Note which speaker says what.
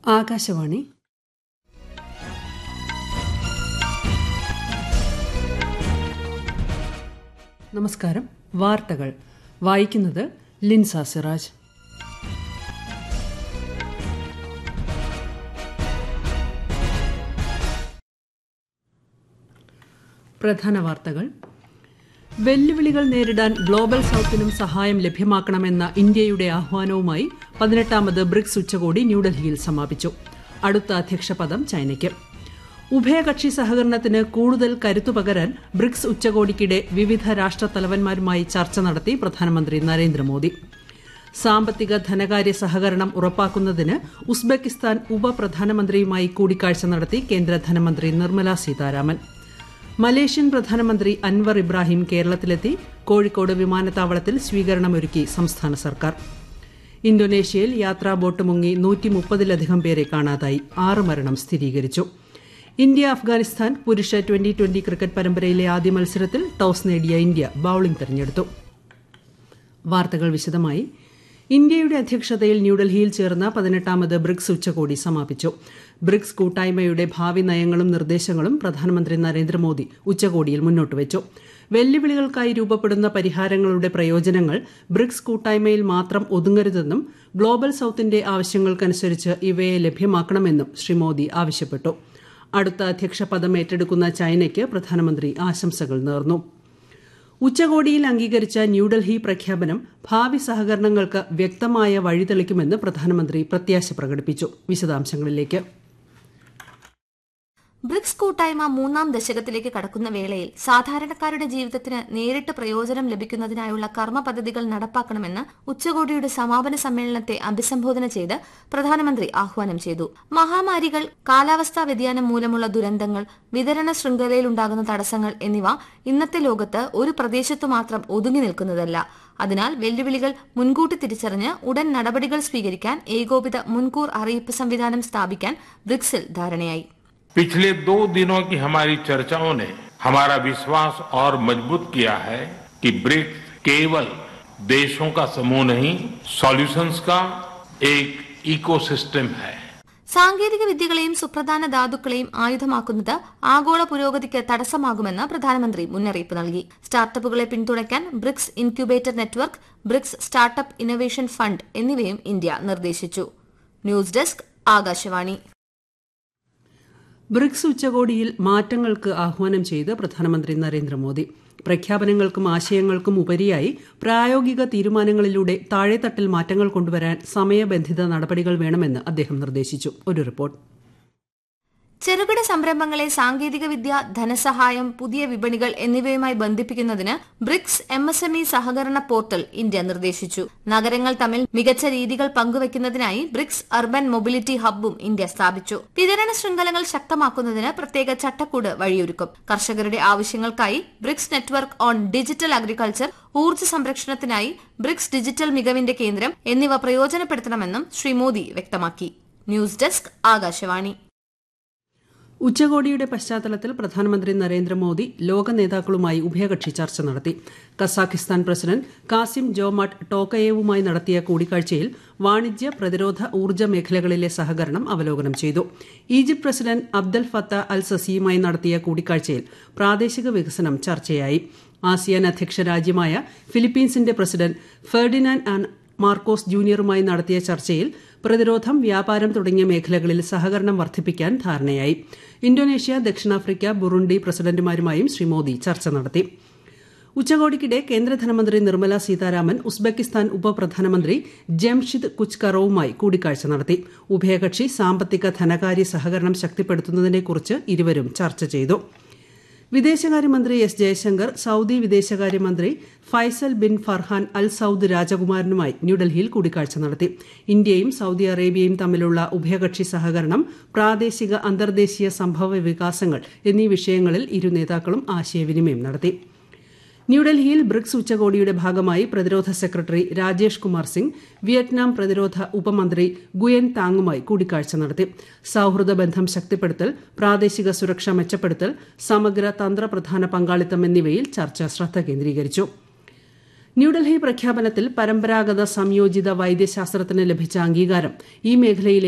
Speaker 1: ആകാശവാണി നമസ്കാരം വാർത്തകൾ വായിക്കുന്നത് ലിൻസ സിറാജ് പ്രധാന വാർത്തകൾ വെല്ലുവിളികൾ നേരിടാൻ ഗ്ലോബൽ സൌത്തിനും സഹായം ലഭ്യമാക്കണമെന്ന ഇന്ത്യയുടെ ആഹ്വാനവുമായി പതിനെട്ടാമത് ബ്രിക്സ് ഉച്ചകോടി ന്യൂഡൽഹിയിൽ സമാപിച്ചു അടുത്ത അധ്യക്ഷ പദം ചൈനയ്ക്ക് ഉഭയകക്ഷി സഹകരണത്തിന് കൂടുതൽ കരുത്തു പകരാൻ ബ്രിക്സ് ഉച്ചകോടിക്കിടെ വിവിധ രാഷ്ട്രത്തലവന്മാരുമായി ചർച്ച നടത്തി പ്രധാനമന്ത്രി നരേന്ദ്രമോദി സാമ്പത്തിക ധനകാര്യ സഹകരണം ഉറപ്പാക്കുന്നതിന് ഉസ്ബെക്കിസ്ഥാൻ ഉപപ്രധാനമന്ത്രിയുമായി കൂടിക്കാഴ്ച നടത്തി കേന്ദ്ര ധനമന്ത്രി നിർമ്മല സീതാരാമൻ മലേഷ്യൻ പ്രധാനമന്ത്രി അൻവർ ഇബ്രാഹിം കേരളത്തിലെത്തി കോഴിക്കോട് വിമാനത്താവളത്തിൽ സ്വീകരണമൊരുക്കി സംസ്ഥാന സർക്കാർ ഇന്തോനേഷ്യയിൽ യാത്രാ ബോട്ട് മുങ്ങി നൂറ്റി മുപ്പതിലധികം പേരെ കാണാതായി ആറ് മരണം സ്ഥിരീകരിച്ചു ഇന്ത്യ അഫ്ഗാനിസ്ഥാൻ പുരുഷ ട്വന്റി ട്വന്റി ക്രിക്കറ്റ് പരമ്പരയിലെ ആദ്യ മത്സരത്തിൽ ടോസ് നേടിയ ഇന്ത്യ ബൌളിംഗ് തെരഞ്ഞെടുത്തു വാർത്തകൾ വിശദമായി ഇന്ത്യയുടെ അധ്യക്ഷതയിൽ ന്യൂഡൽഹിയിൽ ചേർന്ന പതിനെട്ടാമത് ബ്രിക്സ് ഉച്ചകോടി സമാപിച്ചു ബ്രിക്സ് കൂട്ടായ്മയുടെ ഭാവി നയങ്ങളും നിർദ്ദേശങ്ങളും പ്രധാനമന്ത്രി നരേന്ദ്രമോദി ഉച്ചകോടിയിൽ മുന്നോട്ടുവച്ചു വെല്ലുവിളികൾക്കായി രൂപപ്പെടുന്ന പരിഹാരങ്ങളുടെ പ്രയോജനങ്ങൾ ബ്രിക്സ് കൂട്ടായ്മയിൽ മാത്രം ഒതുങ്ങരുതെന്നും ഗ്ലോബൽ സൌത്തിന്റെ ആവശ്യങ്ങൾക്കനുസരിച്ച് ഇവയെ ലഭ്യമാക്കണമെന്നും ശ്രീ മോദി ആവശ്യപ്പെട്ടു അടുത്ത അധ്യക്ഷ പദം ഏറ്റെടുക്കുന്ന ചൈനയ്ക്ക് പ്രധാനമന്ത്രി ആശംസകൾ നേർന്നു ഉച്ചകോടിയിൽ അംഗീകരിച്ച ന്യൂഡൽഹി പ്രഖ്യാപനം ഭാവി സഹകരണങ്ങൾക്ക് വ്യക്തമായ വഴിതെളിക്കുമെന്ന് പ്രധാനമന്ത്രി പ്രത്യാശ പ്രകടിപ്പിച്ചു വിശദാംശങ്ങളിലേക്ക്
Speaker 2: ബ്രിക്സ് കൂട്ടായ്മ മൂന്നാം ദശകത്തിലേക്ക് കടക്കുന്ന വേളയിൽ സാധാരണക്കാരുടെ ജീവിതത്തിന് നേരിട്ട് പ്രയോജനം ലഭിക്കുന്നതിനായുള്ള കർമ്മ പദ്ധതികൾ നടപ്പാക്കണമെന്ന് ഉച്ചകോടിയുടെ സമാപന സമ്മേളനത്തെ അഭിസംബോധന ചെയ്ത് പ്രധാനമന്ത്രി ആഹ്വാനം ചെയ്തു മഹാമാരികൾ കാലാവസ്ഥാ വ്യതിയാനം മൂലമുള്ള ദുരന്തങ്ങൾ വിതരണ ശൃംഖലയിൽ ഉണ്ടാകുന്ന തടസ്സങ്ങൾ എന്നിവ ഇന്നത്തെ ലോകത്ത് ഒരു പ്രദേശത്തു മാത്രം ഒതുങ്ങി നിൽക്കുന്നതല്ല അതിനാൽ വെല്ലുവിളികൾ മുൻകൂട്ടി തിരിച്ചറിഞ്ഞ് ഉടൻ നടപടികൾ സ്വീകരിക്കാൻ ഏകോപിത മുൻകൂർ അറിയിപ്പ് സംവിധാനം സ്ഥാപിക്കാൻ ബ്രിക്സിൽ ധാരണയായി
Speaker 3: पिछले दो दिनों की हमारी चर्चाओं ने हमारा विश्वास और मजबूत किया है कि ब्रिक्स केवल देशों का समूह नहीं सॉल्यूशंस का एक इकोसिस्टम है
Speaker 2: സാങ്കേതിക വിദ്യകളെയും സുപ്രധാന ധാതുക്കളെയും ആയുധമാക്കുന്നത് ആഗോള പുരോഗതിക്ക് തടസ്സമാകുമെന്ന് പ്രധാനമന്ത്രി മുന്നറിയിപ്പ് നൽകി സ്റ്റാർട്ടപ്പുകളെ പിന്തുണയ്ക്കാൻ BRICS incubator network BRICS startup innovation fund എന്നിവയും ഇന്ത്യ നിർദ്ദേശിച്ചു ന്യൂസ് ഡെസ്ക് ആകാശവാണി
Speaker 1: ബ്രിക്സ് ഉച്ചകോടിയിൽ മാറ്റങ്ങൾക്ക് ആഹ്വാനം ചെയ്ത് പ്രധാനമന്ത്രി നരേന്ദ്രമോദി പ്രഖ്യാപനങ്ങൾക്കും ആശയങ്ങൾക്കും ഉപരിയായി പ്രായോഗിക തീരുമാനങ്ങളിലൂടെ താഴെത്തട്ടിൽ മാറ്റങ്ങൾ കൊണ്ടുവരാൻ സമയബന്ധിത നടപടികൾ വേണമെന്ന് അദ്ദേഹം നിർദ്ദേശിച്ചു ഒരു റിപ്പോർട്ട്
Speaker 2: ചെറുകിട സംരംഭങ്ങളെ സാങ്കേതിക വിദ്യ ധനസഹായം പുതിയ വിപണികൾ എന്നിവയുമായി ബന്ധിപ്പിക്കുന്നതിന് BRICS M S M E സഹകരണ പോർട്ടൽ ഇന്ത്യ നിർദ്ദേശിച്ചു നഗരങ്ങൾ തമ്മിൽ മികച്ച രീതികൾ പങ്കുവയ്ക്കുന്നതിനായി ബ്രിക്സ് അർബൻ മൊബിലിറ്റി ഹബ്ബും ഇന്ത്യ സ്ഥാപിച്ചു വിതരണ ശൃംഖലകൾ ശക്തമാക്കുന്നതിന് പ്രത്യേക ചട്ടക്കൂട് വഴിയൊരുക്കും കർഷകരുടെ ആവശ്യങ്ങൾക്കായി BRICS network on digital agriculture ഊർജ്ജ സംരക്ഷണത്തിനായി ബ്രിക്സ് ഡിജിറ്റൽ മികവിന്റെ കേന്ദ്രം എന്നിവ പ്രയോജനപ്പെടുത്തണമെന്നും ശ്രീ മോദി വ്യക്തമാക്കി ന്യൂസ് ഡെസ്ക് ആകാശവാണി
Speaker 1: ഉച്ചകോടിയുടെ പശ്ചാത്തലത്തിൽ പ്രധാനമന്ത്രി നരേന്ദ്രമോദി ലോക നേതാക്കളുമായി ഉഭയകക്ഷി ചർച്ച നടത്തി കസാഖിസ്ഥാൻ പ്രസിഡന്റ് കാസിം ജോമാട്ട് ടോക്കയേവുമായി നടത്തിയ കൂടിക്കാഴ്ചയിൽ വാണിജ്യ പ്രതിരോധ ഊർജ്ജ മേഖലകളിലെ സഹകരണം അവലോകനം ചെയ്തു Egypt president Abdel Fattah al സസിയുമായി നടത്തിയ കൂടിക്കാഴ്ചയിൽ പ്രാദേശിക വികസനം ചർച്ചയായി ആസിയാൻ അധ്യക്ഷ രാജ്യമായ ഫിലിപ്പീൻസിന്റെ പ്രസിഡന്റ് ഫെർഡിനാൻഡ് മാർക്കോസ് ജൂനിയറുമായി നടത്തിയ ചർച്ചയിൽ പ്രതിരോധം വ്യാപാരം തുടങ്ങിയ മേഖലകളിൽ സഹകരണം വർദ്ധിപ്പിക്കാൻ ധാരണയായി ഇന്തോനേഷ്യ ദക്ഷിണാഫ്രിക്ക ബുറുണ്ടി പ്രസിഡന്റുമാരുമായും ശ്രീ മോദി ചർച്ച നടത്തി ഉച്ചകോടിക്കിടെ കേന്ദ്ര ധനമന്ത്രി നിർമ്മല സീതാരാമൻ ഉസ്ബെക്കിസ്ഥാൻ ഉപപ്രധാനമന്ത്രി ജംഷിദ് കുച്ച്കറോവുമായി കൂടിക്കാഴ്ച നടത്തി ഉഭയകക്ഷി സാമ്പത്തിക ധനകാര്യ സഹകരണം ശക്തിപ്പെടുത്തുന്നതിനെക്കുറിച്ച് ഇരുവരും ചർച്ച ചെയ്തു വിദേശകാര്യമന്ത്രി എസ് ജയശങ്കർ സൌദി വിദേശകാര്യമന്ത്രി Faisal bin Farhan al Saud രാജകുമാരനുമായി ന്യൂഡൽഹിയിൽ കൂടിക്കാഴ്ച നടത്തി ഇന്ത്യയും സൌദി അറേബ്യയും തമ്മിലുള്ള ഉഭയകക്ഷി സഹകരണം പ്രാദേശിക അന്തർദേശീയ സംഭവ വികാസങ്ങൾ എന്നീ വിഷയങ്ങളിൽ ഇരു നേതാക്കളും ആശയവിനിമയം നടത്തി ന്യൂഡൽഹിയിൽ ബ്രിക്സ് ഉച്ചകോടിയുടെ ഭാഗമായി പ്രതിരോധ സെക്രട്ടറി രാജേഷ് കുമാർ സിംഗ് വിയറ്റ്നാം പ്രതിരോധ ഉപമന്ത്രി ഗുയൻ താങ്ങുമായി കൂടിക്കാഴ്ച നടത്തി സൌഹൃദ ബന്ധം ശക്തിപ്പെടുത്തൽ പ്രാദേശിക സുരക്ഷ മെച്ചപ്പെടുത്തൽ സമഗ്ര തന്ത്രപ്രധാന പങ്കാളിത്തം എന്നിവയിൽ ചർച്ച ശ്രദ്ധ കേന്ദ്രീകരിച്ചു ന്യൂഡൽഹി പ്രഖ്യാപനത്തിൽ പരമ്പരാഗത സംയോജിത വൈദ്യശാസ്ത്രത്തിന് ലഭിച്ച അംഗീകാരം ഈ മേഖലയിലെ